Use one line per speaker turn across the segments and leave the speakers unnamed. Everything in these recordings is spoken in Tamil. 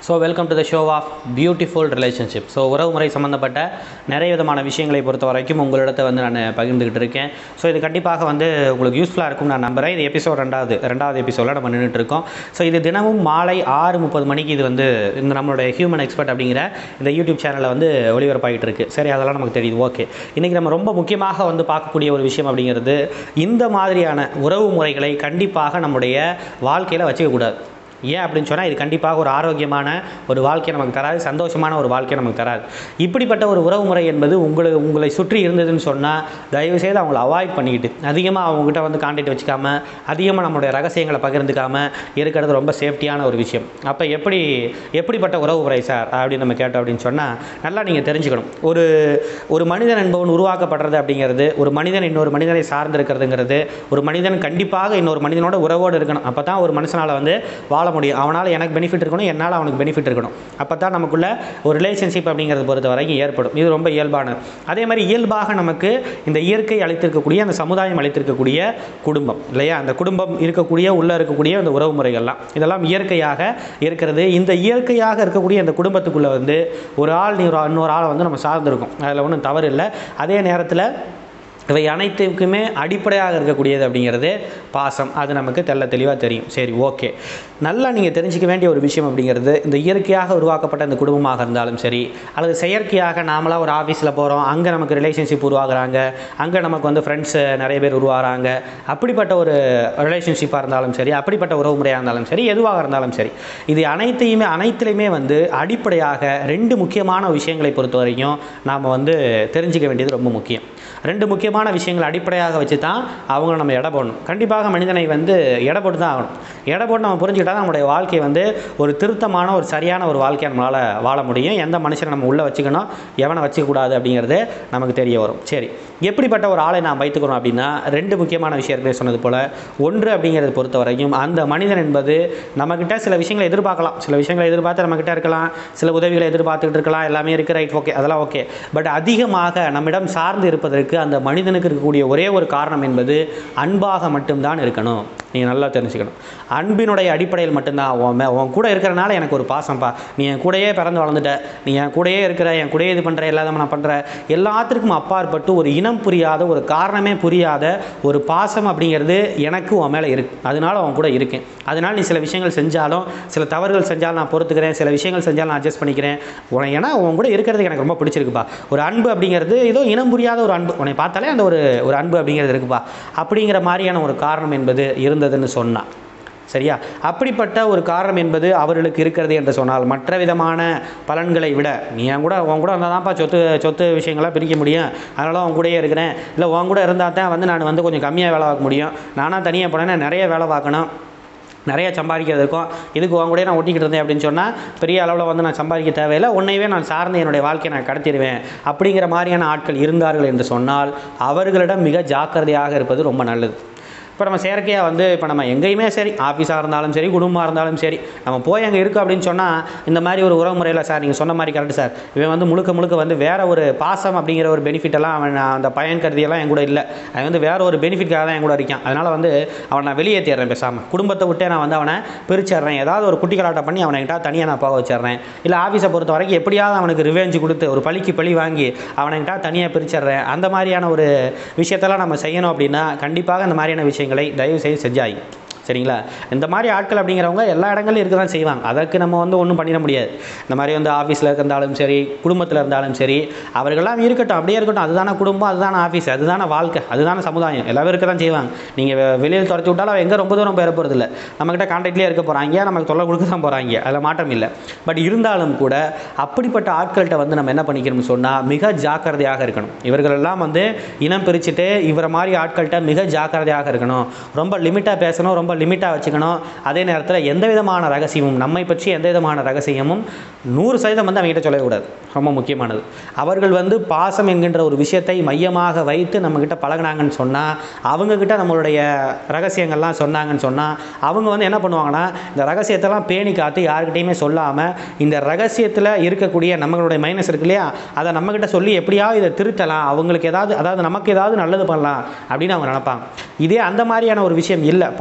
so welcome to the show of beautiful relationship so உறவு முறை சம்மந்தப்பட்ட நிறைய விதமான விஷயங்களை பொறுத்த வரைக்கும் உங்களிடத்தை வந்து நான் பகிர்ந்துக்கிட்டு இருக்கேன் ஸோ இது கண்டிப்பாக வந்து உங்களுக்கு யூஸ்ஃபுல்லாக இருக்கும் நான் நம்புகிறேன் இது எபிசோட் ரெண்டாவது ரெண்டாவது எபிசோடில் நம்ம நின்றுட்டு இருக்கோம் ஸோ இது தினமும் மாலை ஆறு முப்பது மணிக்கு இது வந்து இந்த நம்மளுடைய ஹியூமன் எக்ஸ்பர்ட் அப்படிங்கிற இந்த யூடியூப் சேனலில் வந்து ஒளிபரப்பாகிட்டு இருக்கு சரி அதெல்லாம் நமக்கு தெரியுது ஓகே இன்றைக்கி நம்ம ரொம்ப முக்கியமாக வந்து பார்க்கக்கூடிய ஒரு விஷயம் அப்படிங்கிறது இந்த மாதிரியான உறவு முறைகளை கண்டிப்பாக நம்முடைய வாழ்க்கையில் வச்சுக்கக்கூடாது ஏன் அப்படின்னு சொன்னால் இது கண்டிப்பாக ஒரு ஆரோக்கியமான ஒரு வாழ்க்கையை நமக்கு தராது சந்தோஷமான ஒரு வாழ்க்கையை நமக்கு தராது இப்படிப்பட்ட ஒரு உறவு முறை என்பது உங்களை உங்களை சுற்றி இருந்ததுன்னு சொன்னால் தயவுசெய்து அவங்கள அவாய்ட் பண்ணிக்கிட்டு அதிகமாக அவங்ககிட்ட வந்து கான்டாக்ட் வச்சுக்காம அதிகமாக நம்மளுடைய ரகசியங்களை பகிர்ந்துக்காம இருக்கிறது ரொம்ப சேஃப்டியான ஒரு விஷயம் அப்போ எப்படி எப்படிப்பட்ட உறவு முறை சார் அப்படின்னு நம்ம கேட்டோம் அப்படின்னு சொன்னால் நல்லா நீங்கள் தெரிஞ்சுக்கணும் ஒரு ஒரு மனிதன் என்பவன் உருவாக்கப்படுறது அப்படிங்கிறது ஒரு மனிதன் இன்னொரு மனிதனை சார்ந்து இருக்கிறதுங்கிறது ஒரு மனிதன் கண்டிப்பாக இன்னொரு மனிதனோட உறவோடு இருக்கணும் அப்போ தான் ஒரு மனுஷனால் வந்து வாழ முடியும் அவனால் எனக்கு பெனிஃபிட் இருக்கணும் என்னால் அவனுக்கு பெனிஃபிட் இருக்கணும் அப்போ தான் நமக்குள்ள ஒரு ரிலேஷன்ஷிப் அப்படிங்கிறத பொறுத்த வரைக்கும் ஏற்படும் இது ரொம்ப இயல்பானது அதே மாதிரி இயல்பாக நமக்கு இந்த இயற்கை அளித்திருக்கக்கூடிய அந்த சமுதாயம் அளித்திருக்கக்கூடிய குடும்பம் இல்லையா அந்த குடும்பம் இருக்கக்கூடிய உள்ளே இருக்கக்கூடிய அந்த உறவு முறைகள்லாம் இதெல்லாம் இயற்கையாக இருக்கிறது இந்த இயற்கையாக இருக்கக்கூடிய அந்த குடும்பத்துக்குள்ளே வந்து ஒரு ஆள் நீ ஒரு இன்னொரு ஆளை வந்து நம்ம சார்ந்திருக்கோம் அதில் ஒன்றும் தவறு இல்லை அதே நேரத்தில் இவை அனைத்துக்குமே அடிப்படையாக இருக்கக்கூடியது அப்படிங்கிறது பாசம் அது நமக்கு தெள்ள தெளிவாக தெரியும் சரி ஓகே நல்லா நீங்கள் தெரிஞ்சிக்க வேண்டிய ஒரு விஷயம் அப்படிங்கிறது இந்த இயற்கையாக உருவாக்கப்பட்ட இந்த குடும்பமாக இருந்தாலும் சரி அல்லது செயற்கையாக நாமளாக ஒரு ஆஃபீஸில் போகிறோம் அங்கே நமக்கு ரிலேஷன்ஷிப் உருவாகுறாங்க அங்கே நமக்கு வந்து ஃப்ரெண்ட்ஸு நிறைய பேர் உருவாகிறாங்க அப்படிப்பட்ட ஒரு ரிலேஷன்ஷிப்பாக இருந்தாலும் சரி அப்படிப்பட்ட உறவு முறையாக இருந்தாலும் சரி எதுவாக இருந்தாலும் சரி இது அனைத்தையுமே அனைத்துலையுமே வந்து அடிப்படையாக ரெண்டு முக்கியமான விஷயங்களை பொறுத்த வரைக்கும் நாம் வந்து தெரிஞ்சிக்க வேண்டியது ரொம்ப முக்கியம் ரெண்டு முக்கியமான விஷயங்கள் அடிப்படையாக வச்சு தான் அவங்கள நம்ம எடை போடணும் கண்டிப்பாக மனிதனை வந்து எடை போட்டு தான் ஆகணும் எடை போட்டு நம்ம புரிஞ்சுக்கிட்டா தான் நம்மளுடைய வாழ்க்கை வந்து ஒரு திருத்தமான ஒரு சரியான ஒரு வாழ்க்கையை நம்மளால் வாழ முடியும் எந்த மனுஷனை நம்ம உள்ளே வச்சுக்கணும் எவனை வச்சுக்கக்கூடாது அப்படிங்கிறது நமக்கு தெரிய வரும் சரி எப்படிப்பட்ட ஒரு ஆளை நாம் வைத்துக்கிறோம் அப்படின்னா ரெண்டு முக்கியமான விஷயம் இருக்குது சொன்னது போல் ஒன்று அப்படிங்கிறத பொறுத்த வரைக்கும் அந்த மனிதன் என்பது நம்மக்கிட்ட சில விஷயங்களை எதிர்பார்க்கலாம் சில விஷயங்களை எதிர்பார்த்து நம்மக்கிட்ட இருக்கலாம் சில உதவிகளை எதிர்பார்த்துக்கிட்டு இருக்கலாம் எல்லாமே இருக்குது ரைட் ஓகே அதெல்லாம் ஓகே பட் அதிகமாக நம்மிடம் சார்ந்து இருப்பதற்கு அந்த மனிதனுக்கு இருக்கக்கூடிய ஒரே ஒரு காரணம் என்பது அன்பாக மட்டும்தான் இருக்கணும் நீங்கள் நல்லா தெரிஞ்சுக்கணும் அன்பினுடைய அடிப்படையில் மட்டும்தான் உன் மே உன் கூட இருக்கிறனால எனக்கு ஒரு பாசம்ப்பா நீ என் கூடயே பிறந்து வளர்ந்துட்ட நீ என் கூடயே இருக்கிற என் கூடயே இது பண்ணுற எல்லாத்தையும் நான் பண்ணுற எல்லாத்திற்கும் அப்பாற்பட்டு ஒரு இனம் புரியாத ஒரு காரணமே புரியாத ஒரு பாசம் அப்படிங்கிறது எனக்கு உன் மேலே இருக்கு அதனால உன் கூட இருக்கேன் அதனால நீ சில விஷயங்கள் செஞ்சாலும் சில தவறுகள் செஞ்சாலும் நான் பொறுத்துக்கிறேன் சில விஷயங்கள் செஞ்சாலும் நான் அட்ஜஸ்ட் பண்ணிக்கிறேன் உன ஏன்னா உன் கூட இருக்கிறது எனக்கு ரொம்ப பிடிச்சிருக்குப்பா ஒரு அன்பு அப்படிங்கிறது ஏதோ இனம் புரியாத ஒரு அன்பு உன்னை பார்த்தாலே அந்த ஒரு ஒரு அன்பு அப்படிங்கிறது இருக்குப்பா அப்படிங்கிற மாதிரியான ஒரு காரணம் என்பது இருந்ததுன்னு சொன்னான் சரியா அப்படிப்பட்ட ஒரு காரணம் என்பது அவர்களுக்கு இருக்கிறது என்று சொன்னால் மற்ற விதமான பலன்களை விட நீ என் கூட உன் கூட இருந்தால் தான்ப்பா சொத்து சொத்து விஷயங்களாக பிரிக்க முடியும் அதனால உன் கூடயே இருக்கிறேன் இல்லை உன் கூட இருந்தால் தான் வந்து நான் வந்து கொஞ்சம் கம்மியாக வேலை பார்க்க முடியும் நானாக தனியாக போனேன்னா நிறைய வேலை பார்க்கணும் நிறைய சம்பாதிக்கிறது இருக்கும் இதுக்கு உன் கூட நான் ஒட்டிக்கிட்டு இருந்தேன் அப்படின்னு சொன்னால் பெரிய அளவில் வந்து நான் சம்பாதிக்க தேவையில்லை உன்னையவே நான் சார்ந்து என்னுடைய வாழ்க்கையை நான் கடத்திடுவேன் அப்படிங்கிற மாதிரியான ஆட்கள் இருந்தார்கள் என்று சொன்னால் அவர்களிடம் மிக ஜாக்கிரதையாக இருப்பது ரொம்ப நல்லது இப்போ நம்ம செயற்கையாக வந்து இப்போ நம்ம எங்கேயுமே சரி ஆஃபீஸாக இருந்தாலும் சரி குடும்பமாக இருந்தாலும் சரி நம்ம போய் அங்கே இருக்கோம் அப்படின்னு சொன்னால் இந்த மாதிரி ஒரு உறவு முறையில் சார் நீங்கள் சொன்ன மாதிரி கரெக்ட் சார் இவன் வந்து முழுக்க முழுக்க வந்து வேற ஒரு பாசம் அப்படிங்கிற ஒரு பெனிஃபிட் எல்லாம் அவன் அந்த பயன் கருதியெல்லாம் என் கூட இல்லை அவன் வந்து வேற ஒரு பெனிஃபிட்காக தான் என் கூட இருக்கான் அதனால் வந்து அவனை நான் வெளியே தேடுறேன் பேசாமல் குடும்பத்தை விட்டே நான் வந்து அவனை பிரிச்சிடுறேன் ஏதாவது ஒரு குட்டி கலாட்டம் பண்ணி அவனை கிட்ட தனியாக நான் போக வச்சிடுறேன் இல்லை ஆஃபீஸை பொறுத்த வரைக்கும் எப்படியாவது அவனுக்கு ரிவெஞ்ச் கொடுத்து ஒரு பழிக்கு பழி வாங்கி அவனை கிட்ட தனியாக பிரிச்சிடுறேன் அந்த மாதிரியான ஒரு விஷயத்தெல்லாம் நம்ம செய்யணும் அப்படின்னா கண்டிப்பாக இந்த மாதிரியான விஷயங்களை தயவு செய்து செஞ்சாய் சரிங்களா இந்த மாதிரி ஆட்கள் அப்படிங்கிறவங்க எல்லா இடங்களையும் இருக்க தான் செய்வாங்க அதற்கு நம்ம வந்து ஒன்றும் பண்ணிட முடியாது இந்த மாதிரி வந்து ஆஃபீஸில் இருந்தாலும் சரி குடும்பத்தில் இருந்தாலும் சரி அவர்களெல்லாம் இருக்கட்டும் அப்படியே இருக்கட்டும் அதுதானே குடும்பம் அதுதானே ஆஃபீஸ் அதுதானே வாழ்க்கை அதுதானே சமுதாயம் எல்லாரும் இருக்க தான் செய்வாங்க நீங்கள் வெளியில் துரத்தி விட்டாலும் அவன் எங்கே ரொம்ப தூரம் போயிட போகிறது இல்லை நம்மக்கிட்ட கான்டாக்ட்லேயே இருக்க போகிறாங்க நமக்கு தொல்லை கொடுக்க தான் போகிறாங்க அதில் மாற்றம் இல்லை பட் இருந்தாலும் கூட அப்படிப்பட்ட ஆட்கள்கிட்ட வந்து நம்ம என்ன பண்ணிக்கணும்னு சொன்னால் மிக ஜாக்கிரதையாக இருக்கணும் இவர்களெல்லாம் வந்து இனம் பிரிச்சுட்டு இவரை மாதிரி ஆட்கள்கிட்ட மிக ஜாக்கிரதையாக இருக்கணும் ரொம்ப லிமிட்டாக பேசணும் ரொம்ப லிமிட்டாக வச்சுக்கணும் அதே நேரத்தில் எந்த விதமான ரகசியமும் நம்மை பற்றி எந்த விதமான ரகசியமும் நூறு சதவீதம் வந்து அவங்ககிட்ட சொல்லக்கூடாது ரொம்ப முக்கியமானது அவர்கள் வந்து பாசம் என்கின்ற ஒரு விஷயத்தை மையமாக வைத்து நம்மக்கிட்ட பழகுனாங்கன்னு சொன்னால் அவங்கக்கிட்ட நம்மளுடைய ரகசியங்கள்லாம் சொன்னாங்கன்னு சொன்னால் அவங்க வந்து என்ன பண்ணுவாங்கன்னா இந்த ரகசியத்தெல்லாம் பேணி காத்து யாருக்கிட்டையுமே சொல்லாமல் இந்த ரகசியத்தில் இருக்கக்கூடிய நம்மளுடைய மைனஸ் இருக்கு இல்லையா அதை நம்மக்கிட்ட சொல்லி எப்படியாவது இதை திருத்தலாம் அவங்களுக்கு ஏதாவது அதாவது நமக்கு ஏதாவது நல்லது பண்ணலாம் அப்படின்னு அவங்க நினைப்பாங்க இதே அந்த மாதிரியான ஒரு விஷயம் இல்லை பாசம் என்கின்ற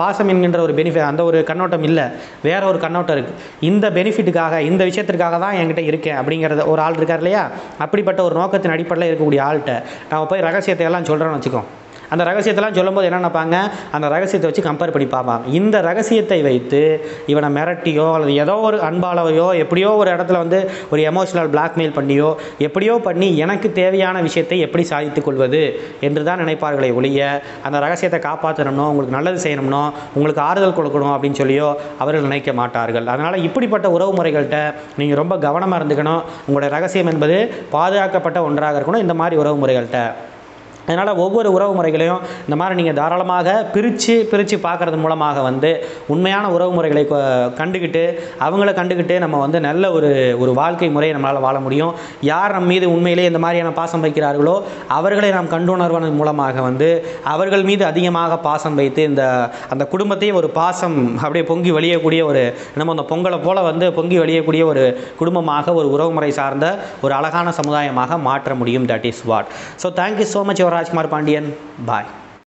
அப்படின்ற ஒரு பெனிஃபிட் அந்த ஒரு கண்ணோட்டம் இல்லை வேற ஒரு கண்ணோட்டம் இருக்குது இந்த பெனிஃபிட்டுக்காக இந்த விஷயத்திற்காக தான் என்கிட்ட இருக்கேன் அப்படிங்கிறத ஒரு ஆள் இருக்கார் இல்லையா அப்படிப்பட்ட ஒரு நோக்கத்தின் அடிப்படையில் இருக்கக்கூடிய ஆள்கிட்ட நம்ம போய் ரகசியத்தை எல்லாம் சொல்கிறோன்னு வச்சுக்கோ அந்த ரகசியத்தெல்லாம் சொல்லும்போது என்ன நினைப்பாங்க அந்த ரகசியத்தை வச்சு கம்பேர் பண்ணி பார்ப்பாங்க இந்த ரகசியத்தை வைத்து இவனை மிரட்டியோ அல்லது ஏதோ ஒரு அன்பாலவையோ எப்படியோ ஒரு இடத்துல வந்து ஒரு எமோஷனல் பிளாக்மெயில் பண்ணியோ எப்படியோ பண்ணி எனக்கு தேவையான விஷயத்தை எப்படி சாதித்துக் கொள்வது என்று தான் நினைப்பார்களே ஒழிய அந்த ரகசியத்தை காப்பாற்றணும்னோ உங்களுக்கு நல்லது செய்யணும்னோ உங்களுக்கு ஆறுதல் கொடுக்கணும் அப்படின்னு சொல்லியோ அவர்கள் நினைக்க மாட்டார்கள் அதனால் இப்படிப்பட்ட உறவு முறைகள்கிட்ட நீங்கள் ரொம்ப கவனமாக இருந்துக்கணும் உங்களுடைய ரகசியம் என்பது பாதுகாக்கப்பட்ட ஒன்றாக இருக்கணும் இந்த மாதிரி உறவு முறைகள்கிட்ட அதனால் ஒவ்வொரு உறவு முறைகளையும் இந்த மாதிரி நீங்கள் தாராளமாக பிரித்து பிரித்து பார்க்குறது மூலமாக வந்து உண்மையான உறவு முறைகளை கொ- கண்டுக்கிட்டு அவங்கள கண்டுக்கிட்டு நம்ம வந்து நல்ல ஒரு ஒரு வாழ்க்கை முறையை நம்மளால் வாழ முடியும் யார் நம் மீது உண்மையிலே இந்த மாதிரியான பாசம் வைக்கிறார்களோ அவர்களை நாம் கண்டுணர்வதன் மூலமாக வந்து அவர்கள் மீது அதிகமாக பாசம் வைத்து இந்த அந்த குடும்பத்தையே ஒரு பாசம் அப்படியே பொங்கி வழியக்கூடிய ஒரு நம்ம அந்த பொங்கலை போல் வந்து பொங்கி வழியக்கூடிய ஒரு குடும்பமாக ஒரு உறவுமுறை சார்ந்த ஒரு அழகான சமுதாயமாக மாற்ற முடியும் that is what so thank you so much your Rajkumar Pandian bye